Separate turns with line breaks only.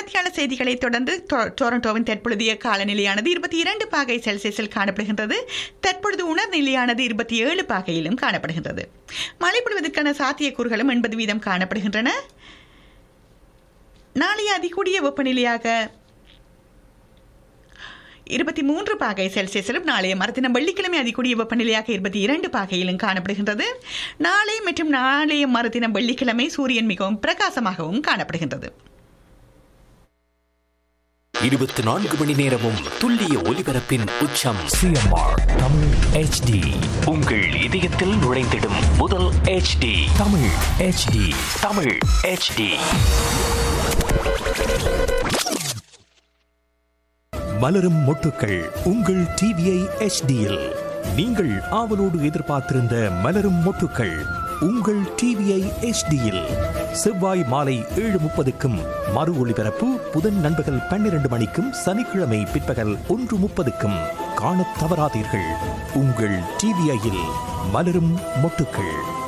மத்தியான செய்திகளை தொடர்ந்து டொ- டொரண்டோவின் தற்பொழுதைய காலநிலையானது இருபத்தி இரண்டு பாகை செல்சியஸில் காணப்படுகின்றது தற்பொழுது உணர்நிலையானது இருபத்தி ஏழு பாகையிலும் காணப்படுகின்றது மழை பொழிவதற்கான சாத்தியக்கூறுகளும் எண்பது வீதம் காணப்படுகின்றன நாளைய அதிகூடிய வெப்பநிலையாக இருபத்தி மூன்று பாகை செல்சியஸிலும் நாளைய மறுதினம் வெள்ளிக்கிழமை அதிகூடிய வெப்பநிலையாக இருபத்தி இரண்டு பாகையிலும் காணப்படுகின்றது நாளை மற்றும் நாளைய மறுதினம் வெள்ளிக்கிழமை சூரியன் மிகவும் பிரகாசமாகவும் காணப்படுகின்றது
இருபத்தி நான்கு மணி நேரமும் துல்லிய ஒலிபரப்பின் உச்சம்
சிஎம்ஆர் தமிழ் ஹெச்டி
உங்கள் இதயத்தில் நுழைந்திடும் முதல் HD
Tamil HD
Tamil HD
மலரும் மொட்டுக்கள் உங்கள் டிவிஐ ஹெச்டியில் நீங்கள் ஆவலோடு எதிர்பார்த்திருந்த மலரும் மொட்டுக்கள் உங்கள் டிவிஐ ஹெச்டியில் செவ்வாய் மாலை ஏழு முப்பதுக்கும் மறு ஒளிபரப்பு புதன் நண்பகல் பன்னிரண்டு மணிக்கும் சனிக்கிழமை பிற்பகல் ஒன்று முப்பதுக்கும் காணத் தவறாதீர்கள் உங்கள் டிவிஐயில் மலரும் மொட்டுக்கள்